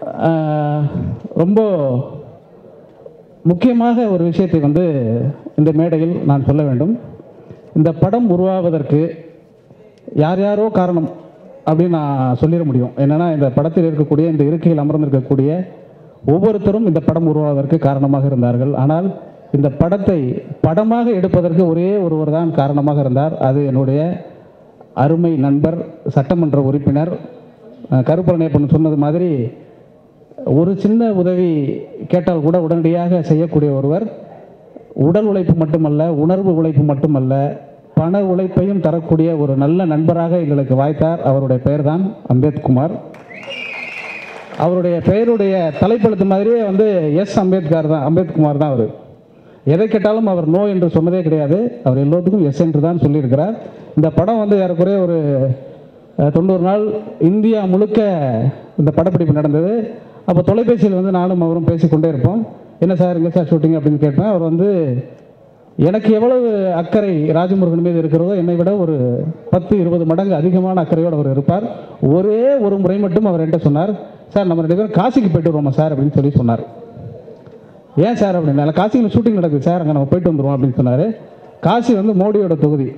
ஆஹ், ரொம்ப முக்கியமாக ஒரு விஷயத்தை வந்து இந்த மேடையில் நான் சொல்ல வேண்டும் இந்த படம் உருவாவதற்கு யார் யாரோ காரணம் அப்படின்னு நான் சொல்லிட முடியும் என்னன்னா இந்த படத்தில் இருக்கக்கூடிய இந்த இருக்கையில் அமர்ந்திருக்கக்கூடிய ஒவ்வொருத்தரும் இந்த படம் உருவாவதற்கு காரணமாக இருந்தார்கள் ஆனால் இந்த படத்தை படமாக எடுப்பதற்கு ஒரே ஒருவர் தான் காரணமாக இருந்தார் அது என்னுடைய அருமை நண்பர் சட்டமன்ற உறுப்பினர் அஹ், கருப்பழனியப்பன் சொன்னது மாதிரி ஒரு சின்ன உதவி கேட்டால் கூட உடனடியாக செய்யக்கூடிய ஒருவர் உடல் உழைப்பு மட்டுமல்ல உணர்வு உழைப்பு மட்டுமல்ல பண உழைப்பையும் தரக்கூடிய ஒரு நல்ல நண்பராக எங்களுக்கு வாய்த்தார் அவருடைய பெயர் தான் அம்பேத்குமார் அவருடைய பெயருடைய தலைப்பெழுத்து மாதிரியே வந்து எஸ் அம்பேத்கர் தான் அம்பேத்குமார் தான் அவர் எதை கேட்டாலும் அவர் நோ என்று சொன்னதே கிடையாது அவர் எல்லோத்துக்கும் எஸ் என்று தான் சொல்லியிருக்கிறார் இந்த படம் வந்து ஏறக்குறைய ஒரு அஹ், தொண்ணூறு நாள் இந்தியா முழுக்க இந்த படப்பிடிப்பு நடந்தது அப்போ தொலைபேசியில் வந்து நானும் அவரும் பேசிக்கொண்டே இருப்போம் என்ன சார் எங்கே சார் ஷூட்டிங் அப்படின்னு கேட்பேன் அவர் வந்து எனக்கு எவ்வளவு அக்கறை ராஜமுருகன் மீது இருக்கிறதோ என்னை விட ஒரு பத்து இருபது மடங்கு அதிகமான அக்கறையோடு அவர் இருப்பார் ஒரே ஒரு முறை மட்டும் அவர் என்கிட்ட சொன்னார் சார் நம்ம ரெண்டு பேரும் காசிக்கு போயிட்டு வருவோமா சார் அப்படின்னு சொல்லி சொன்னார் ஏன் சார் அப்படின்னா காசியில் ஷூட்டிங் நடக்குது சார் அங்கே நம்ம போயிட்டு வந்துடுவோம் அப்படின்னு சொன்னார் காசி வந்து மோடியோட தொகுதி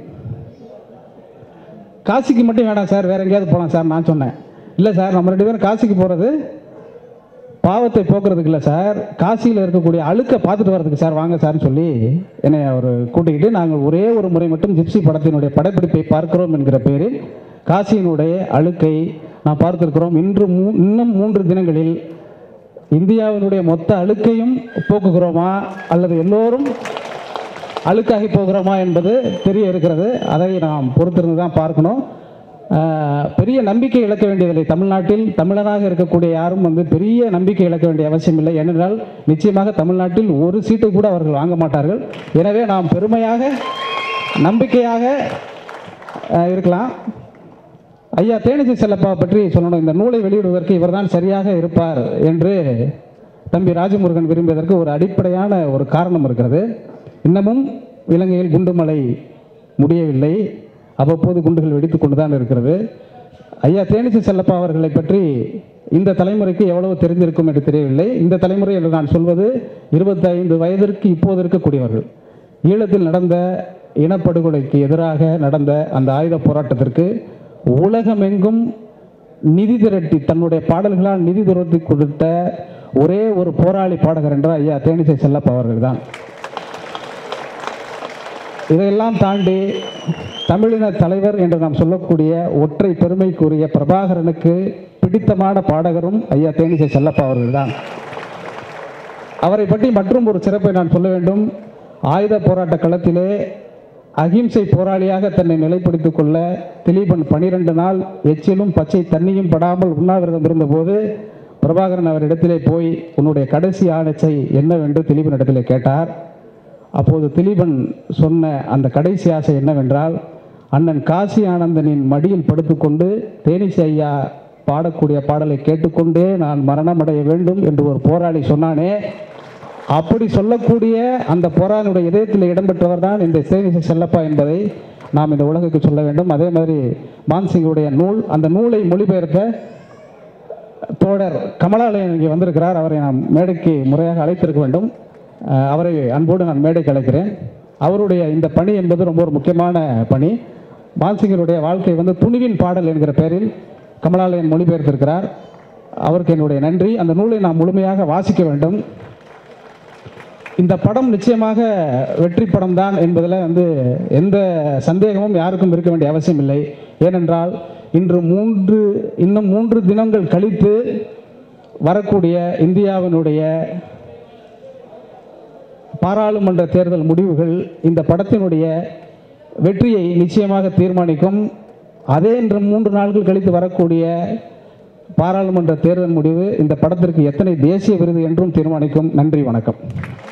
காசிக்கு மட்டும் வேண்டாம் சார் வேற எங்கேயாவது போகலாம் சார் நான் சொன்னேன் இல்லை சார் நம்ம ரெண்டு பேரும் காசிக்கு போகிறது பாவத்தை போக்குறதுக்கு இல்லை சார் காசியில் இருக்கக்கூடிய அழுக்கை பார்த்துட்டு வர்றதுக்கு சார் வாங்க சார்னு சொல்லி என்னை அவர் கூட்டிக்கிட்டு நாங்கள் ஒரே ஒரு முறை மட்டும் ஜிப்சி படத்தினுடைய படப்பிடிப்பை பார்க்கிறோம் என்கிற பெயரில் காசியினுடைய அழுக்கை நாம் பார்த்திருக்கிறோம் இன்று மூ இன்னும் மூன்று தினங்களில் இந்தியாவினுடைய மொத்த அழுக்கையும் போக்குகிறோமா அல்லது எல்லோரும் அழுக்காகி போகிறோமா என்பது தெரிய இருக்கிறது அதை நாம் பொறுத்திருந்து தான் பார்க்கணும் ஆஹ், பெரிய நம்பிக்கை இழக்க வேண்டியதில்லை தமிழ்நாட்டில் தமிழனாக இருக்கக்கூடிய யாரும் வந்து பெரிய நம்பிக்கை இழக்க வேண்டிய அவசியம் இல்லை ஏனென்றால் நிச்சயமாக தமிழ்நாட்டில் ஒரு சீட்டை கூட அவர்கள் வாங்க மாட்டார்கள் எனவே நாம் பெருமையாக நம்பிக்கையாக ஆஹ், இருக்கலாம் ஐயா தேனிசி செல்லப்பா பற்றி சொல்லணும் இந்த நூலை வெளியிடுவதற்கு இவர்தான் சரியாக இருப்பார் என்று தம்பி ராஜமுருகன் விரும்பியதற்கு ஒரு அடிப்படையான ஒரு காரணம் இருக்கிறது இன்னமும் இலங்கையில் குண்டுமலை முடியவில்லை அவ்வப்போது குண்டுகள் வெடித்து கொண்டு தான் இருக்கிறது ஐயா தேனிசி செல்லப்பா அவர்களை பற்றி இந்த தலைமுறைக்கு எவ்வளவு தெரிந்திருக்கும் என்று தெரியவில்லை இந்த தலைமுறை என்று நான் சொல்வது இருபத்தைந்து வயதிற்கு இப்போது இருக்கக்கூடியவர்கள் ஈழத்தில் நடந்த இனப்படுகொலைக்கு எதிராக நடந்த அந்த ஆயுத போராட்டத்திற்கு உலகமெங்கும் நிதி திரட்டி தன்னுடைய பாடல்களால் நிதி திரட்டி கொடுத்த ஒரே ஒரு போராளி பாடகர் என்றால் ஐயா தேனிசை செல்லப்பா அவர்கள் தான் இதையெல்லாம் தாண்டி தமிழின தலைவர் என்று நாம் சொல்லக்கூடிய ஒற்றை பெருமைக்குரிய பிரபாகரனுக்கு பிடித்தமான பாடகரும் ஐயா தேனிசை செல்லப்பா அவர்கள்தான் அவரை பற்றி மற்றும் ஒரு சிறப்பை நான் சொல்ல வேண்டும் ஆயுத போராட்ட களத்திலே அகிம்சை போராளியாக தன்னை நிலைப்படுத்திக் கொள்ள திலீபன் பனிரெண்டு நாள் எச்சிலும் பச்சை தண்ணியும் படாமல் உண்ணாவிரதம் இருந்தபோது பிரபாகரன் அவரிடத்திலே போய் உன்னுடைய கடைசி ஆணைச்சை என்னவென்று திலீபன் இடத்திலே கேட்டார் அப்போது திலீபன் சொன்ன அந்த கடைசி ஆசை என்னவென்றால் அண்ணன் காசி ஆனந்தனின் மடியில் படுத்துக்கொண்டு தேனிசை ஐயா பாடக்கூடிய பாடலை கேட்டுக்கொண்டே நான் மரணமடைய வேண்டும் என்று ஒரு போராளி சொன்னானே அப்படி சொல்லக்கூடிய அந்த போராளியுடைய இதயத்தில் இடம்பெற்றவர் தான் இந்த தேனிசை செல்லப்பா என்பதை நாம் இந்த உலகுக்கு சொல்ல வேண்டும் அதே மாதிரி மான்சிங்குடைய நூல் அந்த நூலை மொழிபெயர்த்த தோழர் கமலாலயன் இங்கே வந்திருக்கிறார் அவரை நாம் மேடைக்கு முறையாக அழைத்திருக்க வேண்டும் அஹ் அவரை அன்போடு நான் மேடைக்கு அழைக்கிறேன் அவருடைய இந்த பணி என்பது ரொம்ப ஒரு முக்கியமான பணி மான்சிங்கருடைய வாழ்க்கை வந்து துணிவின் பாடல் என்கிற பெயரில் கமலாலயன் மொழிபெயர்த்திருக்கிறார் அவருக்கு என்னுடைய நன்றி அந்த நூலை நாம் முழுமையாக வாசிக்க வேண்டும் இந்த படம் நிச்சயமாக வெற்றி படம் தான் என்பதில் வந்து எந்த சந்தேகமும் யாருக்கும் இருக்க வேண்டிய அவசியம் இல்லை ஏனென்றால் இன்று மூன்று இன்னும் மூன்று தினங்கள் கழித்து வரக்கூடிய இந்தியாவினுடைய பாராளுமன்ற தேர்தல் முடிவுகள் இந்த படத்தினுடைய வெற்றியை நிச்சயமாக தீர்மானிக்கும் அதே இன்று மூன்று நாட்கள் கழித்து வரக்கூடிய பாராளுமன்ற தேர்தல் முடிவு இந்த படத்திற்கு எத்தனை தேசிய விருது என்றும் தீர்மானிக்கும் நன்றி வணக்கம்